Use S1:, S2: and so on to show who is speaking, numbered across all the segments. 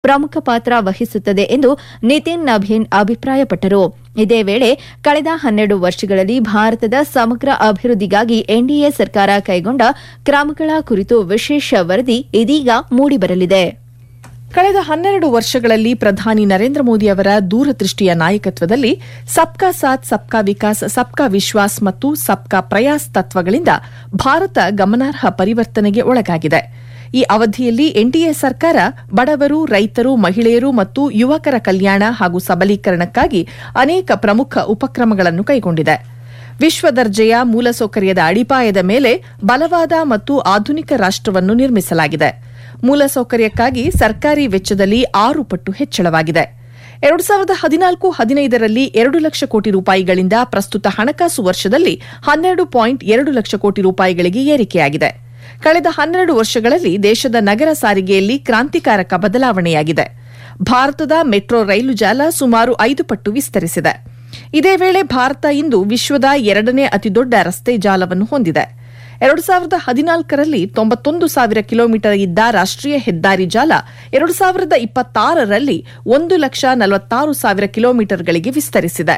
S1: ಪ್ರಮುಖ ಪಾತ್ರ ವಹಿಸುತ್ತದೆ ಎಂದು ನಿತಿನ್ ನಭೀನ್ ಅಭಿಪ್ರಾಯಪಟ್ಟರು ಇದೇ ವೇಳೆ ಕಳೆದ ಹನ್ನೆರಡು ವರ್ಷಗಳಲ್ಲಿ ಭಾರತದ ಸಮಗ್ರ ಅಭಿವೃದ್ಧಿಗಾಗಿ ಎನ್ಡಿಎ ಸರ್ಕಾರ ಕೈಗೊಂಡ ಕ್ರಮಗಳ ಕುರಿತು ವಿಶೇಷ ವರದಿ ಇದೀಗ ಮೂಡಿಬರಲಿದೆ
S2: ಕಳೆದ ಹನ್ನೆರಡು ವರ್ಷಗಳಲ್ಲಿ ಪ್ರಧಾನಿ ನರೇಂದ್ರ ಮೋದಿ ಅವರ ದೂರದೃಷ್ಟಿಯ ನಾಯಕತ್ವದಲ್ಲಿ ಸಬ್ಕಾ ಸಾಥ್ ಸಬ್ಕಾ ವಿಕಾಸ್ ಸಬ್ಕಾ ವಿಶ್ವಾಸ್ ಮತ್ತು ಸಬ್ಕಾ ಪ್ರಯಾಸ್ ತತ್ವಗಳಿಂದ ಭಾರತ ಗಮನಾರ್ಹ ಪರಿವರ್ತನೆಗೆ ಒಳಗಾಗಿದೆ ಈ ಅವಧಿಯಲ್ಲಿ ಎನ್ಡಿಎ ಸರ್ಕಾರ ಬಡವರು ರೈತರು ಮಹಿಳೆಯರು ಮತ್ತು ಯುವಕರ ಕಲ್ಯಾಣ ಹಾಗೂ ಸಬಲೀಕರಣಕ್ಕಾಗಿ ಅನೇಕ ಪ್ರಮುಖ ಉಪಕ್ರಮಗಳನ್ನು ಕೈಗೊಂಡಿದೆ ವಿಶ್ವ ದರ್ಜೆಯ ಮೂಲಸೌಕರ್ಯದ ಅಡಿಪಾಯದ ಮೇಲೆ ಬಲವಾದ ಮತ್ತು ಆಧುನಿಕ ರಾಷ್ಟವನ್ನು ನಿರ್ಮಿಸಲಾಗಿದೆ ಮೂಲಸೌಕರ್ಯಕ್ಕಾಗಿ ಸರ್ಕಾರಿ ವೆಚ್ಚದಲ್ಲಿ ಆರು ಪಟ್ಟು ಹೆಚ್ಚಳವಾಗಿದೆ ಎರಡು ಸಾವಿರದ ಹದಿನಾಲ್ಕು ಹದಿನೈದರಲ್ಲಿ ಎರಡು ಲಕ್ಷ ಕೋಟಿ ರೂಪಾಯಿಗಳಿಂದ ಪ್ರಸ್ತುತ ಹಣಕಾಸು ವರ್ಷದಲ್ಲಿ ಹನ್ನೆರಡು ಪಾಯಿಂಟ್ ಎರಡು ಲಕ್ಷ ಕೋಟಿ ರೂಪಾಯಿಗಳಿಗೆ ಏರಿಕೆಯಾಗಿದೆ ಕಳೆದ ಹನ್ನೆರಡು ವರ್ಷಗಳಲ್ಲಿ ದೇಶದ ನಗರ ಸಾರಿಗೆಯಲ್ಲಿ ಕ್ರಾಂತಿಕಾರಕ ಬದಲಾವಣೆಯಾಗಿದೆ ಭಾರತದ ಮೆಟ್ರೋ ರೈಲು ಜಾಲ ಸುಮಾರು ಐದು ಪಟ್ಟು ವಿಸ್ತರಿಸಿದೆ ಇದೇ ವೇಳೆ ಭಾರತ ಇಂದು ವಿಶ್ವದ ಎರಡನೇ ಅತಿದೊಡ್ಡ ರಸ್ತೆ ಜಾಲವನ್ನು ಹೊಂದಿದೆ ಎರಡು ಸಾವಿರದ ಹದಿನಾಲ್ಕರಲ್ಲಿ ತೊಂಬತ್ತೊಂದು ಸಾವಿರ ಕಿಲೋಮೀಟರ್ ಇದ್ದ ರಾಷ್ಟೀಯ ಹೆದ್ದಾರಿ ಜಾಲ ಎರಡು ಸಾವಿರದ ಇಪ್ಪತ್ತಾರರಲ್ಲಿ ಒಂದು ಲಕ್ಷ ನಲವತ್ತಾರು ಸಾವಿರ ಕಿಲೋಮೀಟರ್ಗಳಿಗೆ ವಿಸ್ತರಿಸಿದೆ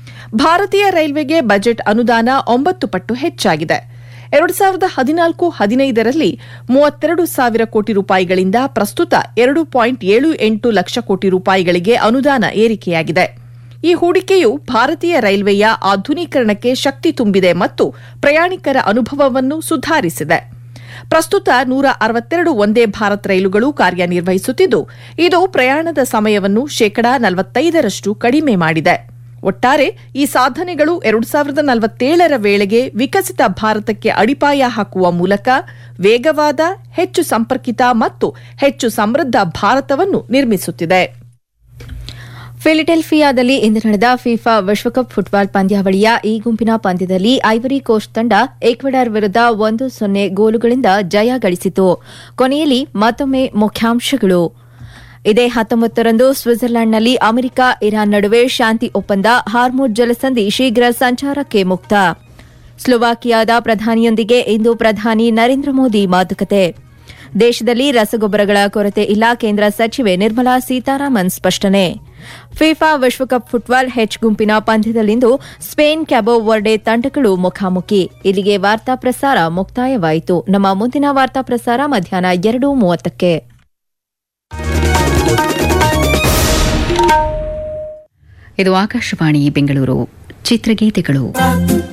S2: ಭಾರತೀಯ ರೈಲ್ವೆಗೆ ಬಜೆಟ್ ಅನುದಾನ ಒಂಬತ್ತು ಪಟ್ಟು ಹೆಚ್ಚಾಗಿದೆ ಎರಡು ಸಾವಿರದ ಹದಿನಾಲ್ಕು ಹದಿನೈದರಲ್ಲಿ ಮೂವತ್ತೆರಡು ಸಾವಿರ ಕೋಟಿ ರೂಪಾಯಿಗಳಿಂದ ಪ್ರಸ್ತುತ ಎರಡು ಪಾಯಿಂಟ್ ಏಳು ಎಂಟು ಲಕ್ಷ ಕೋಟಿ ರೂಪಾಯಿಗಳಿಗೆ ಅನುದಾನ ಏರಿಕೆಯಾಗಿದೆ ಈ ಹೂಡಿಕೆಯು ಭಾರತೀಯ ರೈಲ್ವೆಯ ಆಧುನೀಕರಣಕ್ಕೆ ಶಕ್ತಿ ತುಂಬಿದೆ ಮತ್ತು ಪ್ರಯಾಣಿಕರ ಅನುಭವವನ್ನು ಸುಧಾರಿಸಿದೆ ಪ್ರಸ್ತುತ ನೂರ ಅರವತ್ತೆರಡು ಒಂದೇ ಭಾರತ್ ರೈಲುಗಳು ಕಾರ್ಯನಿರ್ವಹಿಸುತ್ತಿದ್ದು ಇದು ಪ್ರಯಾಣದ ಸಮಯವನ್ನು ಶೇಕಡಾ ನಲವತ್ತೈದರಷ್ಟು ಕಡಿಮೆ ಮಾಡಿದೆ ಒಟ್ಟಾರೆ ಈ ಸಾಧನೆಗಳು ಎರಡು ಸಾವಿರದ ನಲವತ್ತೇಳರ ವೇಳೆಗೆ ವಿಕಸಿತ ಭಾರತಕ್ಕೆ ಅಡಿಪಾಯ ಹಾಕುವ ಮೂಲಕ ವೇಗವಾದ ಹೆಚ್ಚು ಸಂಪರ್ಕಿತ ಮತ್ತು ಹೆಚ್ಚು ಸಮೃದ್ಧ ಭಾರತವನ್ನು ನಿರ್ಮಿಸುತ್ತಿದೆ
S1: ಫಿಲಿಡೆಲ್ಫಿಯಾದಲ್ಲಿ ಇಂದು ನಡೆದ ಫಿಫಾ ವಿಶ್ವಕಪ್ ಫುಟ್ಬಾಲ್ ಪಂದ್ಯಾವಳಿಯ ಈ ಗುಂಪಿನ ಪಂದ್ಯದಲ್ಲಿ ಐವರಿ ಕೋಸ್ಟ್ ತಂಡ ಈಕ್ವೆಡಾರ್ ವಿರುದ್ಧ ಒಂದು ಸೊನ್ನೆ ಗೋಲುಗಳಿಂದ ಜಯ ಗಳಿಸಿತು ಕೊನೆಯಲ್ಲಿ ಮತ್ತೊಮ್ಮೆ ಮುಖ್ಯಾಂಶಗಳು ಇದೇ ಹತ್ತೊಂಬತ್ತರಂದು ಸ್ವಿಟ್ಜರ್ಲೆಂಡ್ನಲ್ಲಿ ಅಮೆರಿಕ ಇರಾನ್ ನಡುವೆ ಶಾಂತಿ ಒಪ್ಪಂದ ಹಾರ್ಮುಡ್ ಜಲಸಂಧಿ ಶೀಘ್ರ ಸಂಚಾರಕ್ಕೆ ಮುಕ್ತ ಸ್ಲೋವಾಕಿಯಾದ ಪ್ರಧಾನಿಯೊಂದಿಗೆ ಇಂದು ಪ್ರಧಾನಿ ನರೇಂದ್ರ ಮೋದಿ ಮಾತುಕತೆ ದೇಶದಲ್ಲಿ ರಸಗೊಬ್ಬರಗಳ ಕೊರತೆ ಇಲ್ಲ ಕೇಂದ್ರ ಸಚಿವೆ ನಿರ್ಮಲಾ ಸೀತಾರಾಮನ್ ಸ್ಪಷ್ಟನೆ ಫಿಫಾ ವಿಶ್ವಕಪ್ ಫುಟ್ಬಾಲ್ ಹೆಚ್ ಗುಂಪಿನ ಪಂದ್ಯದಲ್ಲಿಂದು ಸ್ಪೇನ್ ಕ್ಯಾಬೋ ವರ್ಡೆ ತಂಡಗಳು ಮುಖಾಮುಖಿ ಇಲ್ಲಿಗೆ ವಾರ್ತಾ ಪ್ರಸಾರ ಮುಕ್ತಾಯವಾಯಿತು ನಮ್ಮ ಮುಂದಿನ ವಾರ್ತಾ ಪ್ರಸಾರ ಮಧ್ಯಾಹ್ನ ಎರಡು ಮೂವತ್ತಕ್ಕೆ
S3: ಇದು ಆಕಾಶವಾಣಿ ಬೆಂಗಳೂರು ಚಿತ್ರಗೀತೆಗಳು